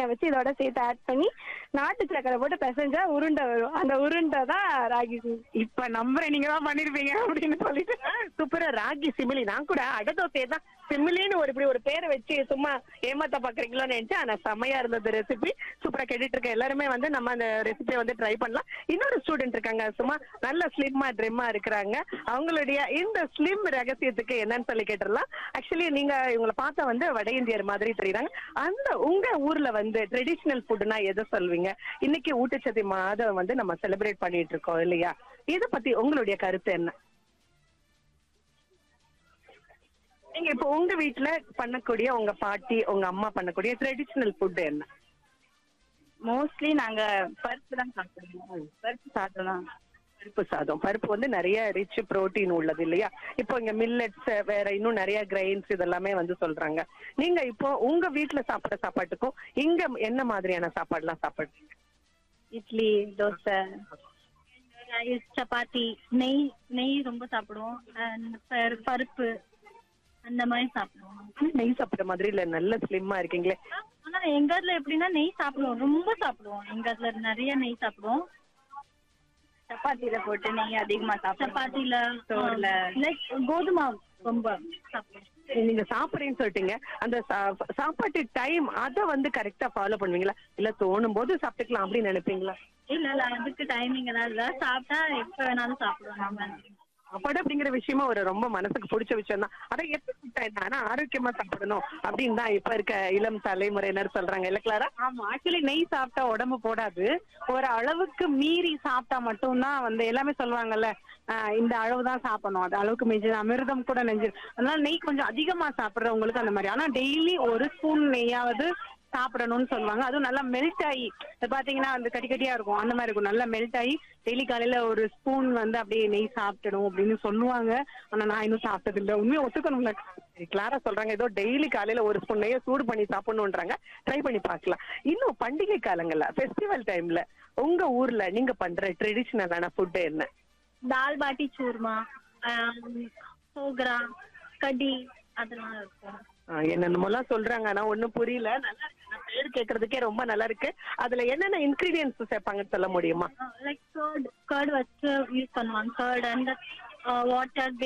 சேமியா வச்சு இதோட சேர்த்து ஆட் பண்ணி நாட்டு சக்கரை போட்டு பிசைஞ்சா உருண்டை வரும் அந்த உருண்டை தான் ராகி சிமிலி இப்ப நம்புறேன் நீங்க தான் பண்ணிருப்பீங்க அப்படின்னு சொல்லிட்டு சூப்பரா ராகி சிமிலி நான் கூட அடதோசையை தான் சிமிலின்னு ஒரு இப்படி ஒரு பேரை வச்சு சும்மா ஏமாத்த பாக்குறீங்களோன்னு நினைச்சேன் ஆனா செமையா இருந்தது ரெசிபி சூப்பரா கேட்டுட்டு இருக்க எல்லாருமே வந்து நம்ம அந்த ரெசிபியை வந்து ட்ரை பண்ணலாம் இன்னொரு ஸ்டூடெண்ட் இருக்காங்க சும்மா நல்ல ஸ்லிம்மா ட்ரிம்மா இருக்கிறாங்க அவங்களுடைய இந்த ஸ்லிம் ரகசியத்துக்கு என்னன்னு சொல்லி கேட்டுடலாம் ஆக்சுவலி நீங்க இவங்களை பார்த்தா வந்து வட இந்தியர் மாதிரி தெரியுறாங்க அந்த உங்க ஊர்ல வந்து ட்ரெடிஷ்னல் ஃபுட்னா எதை சொல்வீங்க இன்னைக்கு ஊட்டச்சத்து மாதம் வந்து நம்ம செலிப்ரேட் பண்ணிட்டு இருக்கோம் இல்லையா இதை பத்தி உங்களுடைய கருத்து என்ன நீங்க இப்போ உங்க வீட்ல பண்ணக்கூடிய உங்க பாட்டி உங்க அம்மா பண்ணக்கூடிய ட்ரெடிஷனல் ஃபுட் என்ன மோஸ்ட்லி நாங்க பருப்பு தான் சாப்பிடுவோம் பருப்பு சாப்பிடலாம் பருப்பு சாதம் பருப்பு வந்து நிறைய ரிச் புரோட்டீன் உள்ளது இல்லையா இப்போ இங்க மில்லட்ஸ் வேற இன்னும் நிறைய கிரெயின்ஸ் இதெல்லாமே வந்து சொல்றாங்க நீங்க இப்போ உங்க வீட்ல சாப்பிடுற சாப்பாட்டுக்கும் இங்க என்ன மாதிரியான சாப்பாடுலாம் சாப்பிடுறீங்க இட்லி தோசை ரைஸ் சப்பாத்தி நெய் நெய் ரொம்ப சாப்பிடுவோம் and பரு- பருப்பு அந்த மாதிரி சாப்பிடுவோம் நெய் சாப்பிடுற மாதிரி இல்ல நல்ல ஸ்லிம்மா இருக்கீங்களே ஆனா எங்க இதுல எப்படின்னா நெய் சாப்பிடுவோம் ரொம்ப சாப்பிடுவோம் எங்க இதுல நிறைய நெய் சாப்பிடுவோம் சப்பாத்தியில போட்டு நெய் அதிகமா சப்பாத்தில சோறுல. லைக் கோதுமை ரொம்ப சாப்பிடுவோம் நீங்க சாப்பிடுறேன்னு சொல்லிட்டீங்க அந்த சா- சாப்பாட்டு டைம் அத வந்து கரெக்டா ஃபாலோ பண்ணுவீங்களா இல்ல தோணும் போது சாப்பிட்டுக்கலாம் அப்படின்னு நினைப்பீங்களா இல்ல இல்ல அதுக்கு டைமிங் எல்லாம் இல்ல சாப்பிட்டா எப்ப வேணாலும் சாப்பிடுவோம் நம்ம சாப்பாடு அப்படிங்கிற விஷயமா ஒரு ரொம்ப மனசுக்கு பிடிச்ச விஷயம் தான் அதை எப்படி சாப்பிட்டா என்ன ஆனா ஆரோக்கியமா சாப்பிடணும் அப்படின்னு தான் இப்ப இருக்க இளம் தலைமுறையினர் சொல்றாங்க இல்ல கிளாரா ஆமா ஆக்சுவலி நெய் சாப்பிட்டா உடம்பு போடாது ஒரு அளவுக்கு மீறி சாப்பிட்டா மட்டும்தான் வந்து எல்லாமே சொல்லுவாங்கல்ல ஆஹ் இந்த அளவு தான் சாப்பிடணும் அது அளவுக்கு மிஞ்சி அமிர்தம் கூட நெஞ்சு அதனால நெய் கொஞ்சம் அதிகமா சாப்பிடுறவங்களுக்கு அந்த மாதிரி ஆனா டெய்லி ஒரு ஸ்பூன் நெய்யாவது சாப்பிடணும்னு சொல்லுவாங்க அதுவும் நல்லா மெல்ட் ஆகி இது பாத்தீங்கன்னா வந்து கட்டி கட்டியா இருக்கும் அந்த மாதிரி இருக்கும் நல்லா மெல்ட் ஆகி டெய்லி காலையில ஒரு ஸ்பூன் வந்து அப்படியே நெய் சாப்பிடணும் அப்படின்னு சொல்லுவாங்க ஆனா நான் இன்னும் சாப்பிட்டது இல்லை உண்மையை ஒத்துக்கணும்ல சரி, கிளாரா சொல்றாங்க ஏதோ டெய்லி காலையில ஒரு ஸ்பூன் நெய்ய சூடு பண்ணி சாப்பிடணும்ன்றாங்க ட்ரை பண்ணி பார்க்கலாம் இன்னும் பண்டிகை காலங்கள்ல ஃபெஸ்டிவல் டைம்ல உங்க ஊர்ல நீங்க பண்ற ட்ரெடிஷனலான ஃபுட் என்ன தால் பாட்டி சூர்மா சோக்ரா கடி அதெல்லாம் இருக்கும் ஆஹ் என்னென்னமோலாம் சொல்றாங்க ஆனா ஒண்ணும் புரியல நல்லா இருக்கு நான் பேர் கேக்குறதுக்கே ரொம்ப நல்லா இருக்கு அதுல என்னென்ன இன்கிரீடியன்ஸ் சேர்ப்பாங்கன்னு சொல்ல முடியுமா லைக் கர்ட் கர்ட் வச்சு யூஸ் பண்ணுவாங்க கர்ட் அண்ட் வாட்டர்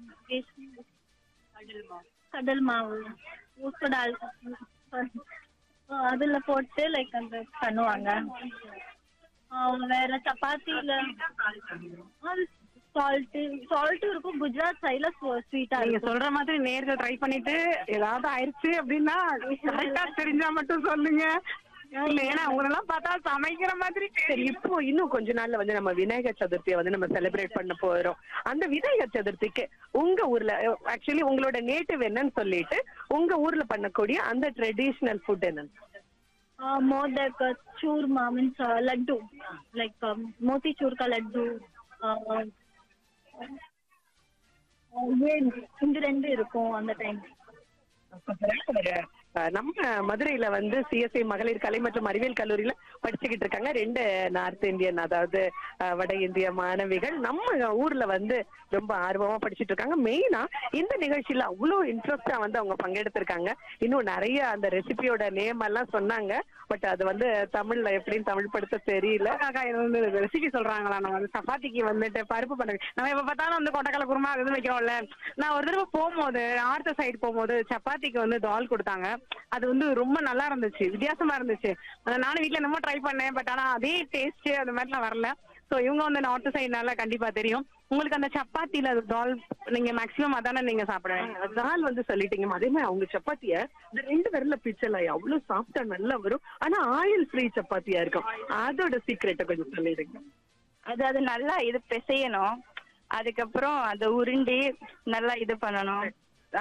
கடல் மாவு ஊசடால் அதுல போட்டு லைக் அந்த பண்ணுவாங்க ஆஹ் வேற சப்பாத்தில சால்ட் சால்ட் இருக்கும் குஜராத் சைட்ல ஸ்வீட்டா நீங்க இருக்கும் சொல்ற மாதிரி நேர்கள் ட்ரை பண்ணிட்டு ஏதாவது ஆயிருச்சு அப்படின்னா கரெக்டா தெரிஞ்சா மட்டும் சொல்லுங்க இல்ல ஏன்னா உங்களெல்லாம் பார்த்தா சமைக்கிற மாதிரி சரி இப்போ இன்னும் கொஞ்ச நாள்ல வந்து நம்ம விநாயகர் சதுர்த்தியை வந்து நம்ம செலிப்ரேட் பண்ண போறோம் அந்த விநாயகர் சதுர்த்திக்கு உங்க ஊர்ல ஆக்சுவலி உங்களோட நேட்டிவ் என்னன்னு சொல்லிட்டு உங்க ஊர்ல பண்ணக்கூடிய அந்த ட்ரெடிஷனல் ஃபுட் என்னன்னு uh, modak uh, churma means uh, laddu like um, moti chur ka laddu uh, uh, இது- இந்த ரெண்டு இருக்கும் அந்த டைம் அஹ் நம்ம மதுரையில வந்து சிஎஸ்ஐ மகளிர் கலை மற்றும் அறிவியல் கல்லூரியில படிச்சுக்கிட்டு இருக்காங்க ரெண்டு நார்த் இந்தியன் அதாவது அஹ், வட இந்திய மாணவிகள் நம்ம ஊர்ல வந்து ரொம்ப ஆர்வமா படிச்சுட்டு இருக்காங்க மெயினா இந்த நிகழ்ச்சியில அவ்வளவு இன்ட்ரெஸ்டா வந்து அவங்க பங்கெடுத்திருக்காங்க இன்னும் நிறைய அந்த ரெசிபியோட நேம் எல்லாம் சொன்னாங்க பட் அது வந்து தமிழ்ல எப்படின்னு தமிழ் படுத்த தெரியல அக்கா இது வந்து ரெசிபி சொல்றாங்களா நம்ம வந்து சப்பாத்திக்கு வந்துட்டு பருப்பு பண்ணுறது நம்ம எப்ப பார்த்தாலும் வந்து கொண்டக்கடலை குருமா அது இது வைக்கிறோம்ல நான் ஒரு தடவை போகும்போது நார்த் சைடு போகும்போது சப்பாத்திக்கு வந்து தால் கொடுத்தாங்க அது வந்து ரொம்ப நல்லா இருந்துச்சு வித்தியாசமா இருந்துச்சு அதை நானும் வீட்ல என்னமோ ட்ரை பண்ணேன் பட் ஆனா அதே டேஸ்ட் அந்த மாதிரிலாம் வரல ஸோ இவங்க வந்து நார்த் சைடுனால கண்டிப்பா தெரியும் உங்களுக்கு அந்த சப்பாத்தில அது தால் நீங்க மேக்ஸிமம் அதானே நீங்க சாப்பிடுவீங்க தால் வந்து சொல்லிட்டீங்க அதே மாதிரி அவங்க சப்பாத்திய இந்த ரெண்டு விரல்ல பிச்சல அவ்வளவு சாஃப்டா நல்லா வரும் ஆனா ஆயில் ஃப்ரீ சப்பாத்தியா இருக்கும் அதோட சீக்ரெட்டை கொஞ்சம் சொல்லிடுங்க அது அது நல்லா இது பிசையணும் அதுக்கப்புறம் அதை உருண்டி நல்லா இது பண்ணணும் ஆ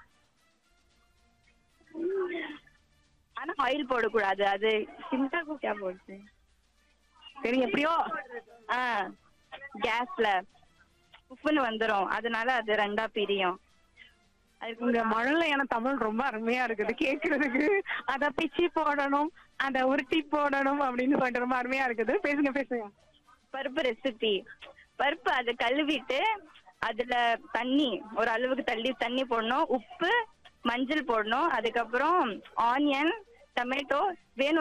ஆனா ஆயில் போடக்கூடாது அது சிம்டா குக்கியா போடுச்சு சரி எப்படியோ ஆ கேஸ்ல உப்புன்னு வந்துரும் அதனால அது ரெண்டா பிரியும் அதுக்கு உங்க மழலையான தமிழ் ரொம்ப அருமையா இருக்குது கேக்குறதுக்கு அத பிச்சி போடணும் அத உருட்டி போடணும் அப்படின்னு சொல்லிட்டு ரொம்ப அருமையா இருக்குது பேசுங்க பேசுங்க பருப்பு ரெசிபி பருப்பு அதை கழுவிட்டு அதுல தண்ணி ஒரு அளவுக்கு தள்ளி தண்ணி போடணும் உப்பு மஞ்சள் போடணும் அதுக்கப்புறம் ஆனியன் டொமேட்டோ வேணும்